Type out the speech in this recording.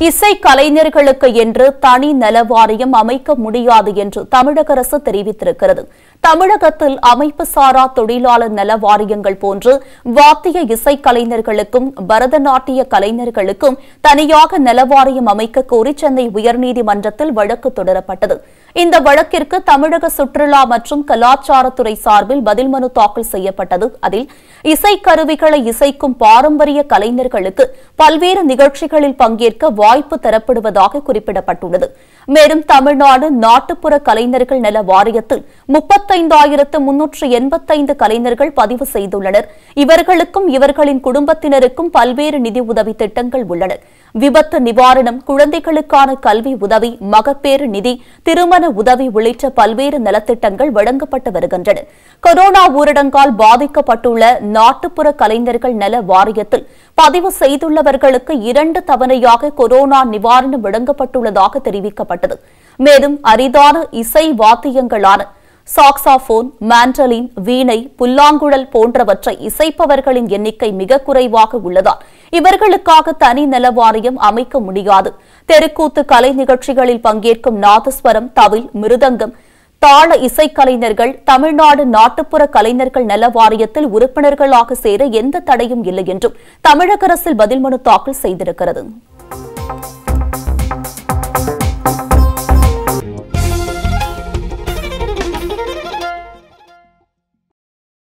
இசை கலைஞர்களுக்கு என்று தனி நல வாரியம் அமைக்க முடியாது என்று தமிழக அரசு தெரிவித்திருக்கிறது தமிழகத்தில் அமைப்பு சாரா தொழிலாளர் நல வாரியங்கள் போன்று வாத்திய இசை கலைஞர்களுக்கும் பரதநாட்டிய கலைஞர்களுக்கும் தனியாக நல வாரியம் அமைக்க கோரி சென்னை உயர்நீதிமன்றத்தில் வழக்கு தொடரப்பட்டது இந்த வழக்கிற்கு தமிழக சுற்றுலா மற்றும் கலாச்சாரத்துறை சார்பில் பதில் மனு தாக்கல் செய்யப்பட்டது அதில் இசைக்கருவிகளை இசைக்கும் பாரம்பரிய கலைஞர்களுக்கு பல்வேறு நிகழ்ச்சிகளில் பங்கேற்க வாய்ப்பு தரப்படுவதாக குறிப்பிடப்பட்டுள்ளது மேலும் தமிழ்நாடு நாட்டுப்புற கலைஞர்கள் நல வாரியத்தில் முப்பத்தைந்தாயிரத்து முன்னூற்று எண்பத்தைந்து கலைஞர்கள் பதிவு செய்துள்ளனர் இவர்களுக்கும் இவர்களின் குடும்பத்தினருக்கும் பல்வேறு நிதி உதவி திட்டங்கள் உள்ளன விபத்து நிவாரணம் குழந்தைகளுக்கான கல்வி உதவி மகப்பேறு நிதி திருமண உதவி உள்ளிட்ட பல்வேறு நலத்திட்டங்கள் வழங்கப்பட்டு வருகின்றன கொரோனா ஊரடங்கால் பாதிக்கப்பட்டுள்ள நாட்டுப்புற கலைஞர்கள் நல வாரியத்தில் பதிவு செய்துள்ளவர்களுக்கு இரண்டு தவணையாக கொரோனா நிவாரணம் வழங்கப்பட்டுள்ளதாக தெரிவிக்கப்பட்டது மேலும் அரிதான இசை வாத்தியங்களான சாக்ஸாபோன் மாண்டலின் வீணை புல்லாங்குழல் போன்றவற்றை இசைப்பவர்களின் எண்ணிக்கை மிக குறைவாக உள்ளதால் இவர்களுக்காக தனி நல வாரியம் அமைக்க முடியாது தெருக்கூத்து கலை நிகழ்ச்சிகளில் பங்கேற்கும் நாதஸ்வரம் தவில் மிருதங்கம் தாள இசைக்கலைஞர்கள் தமிழ்நாடு நாட்டுப்புற கலைஞர்கள் நல வாரியத்தில் உறுப்பினர்களாக சேர எந்த தடையும் இல்லை என்றும் தமிழக அரசில் பதில் மனு தாக்கல் செய்திருக்கிறது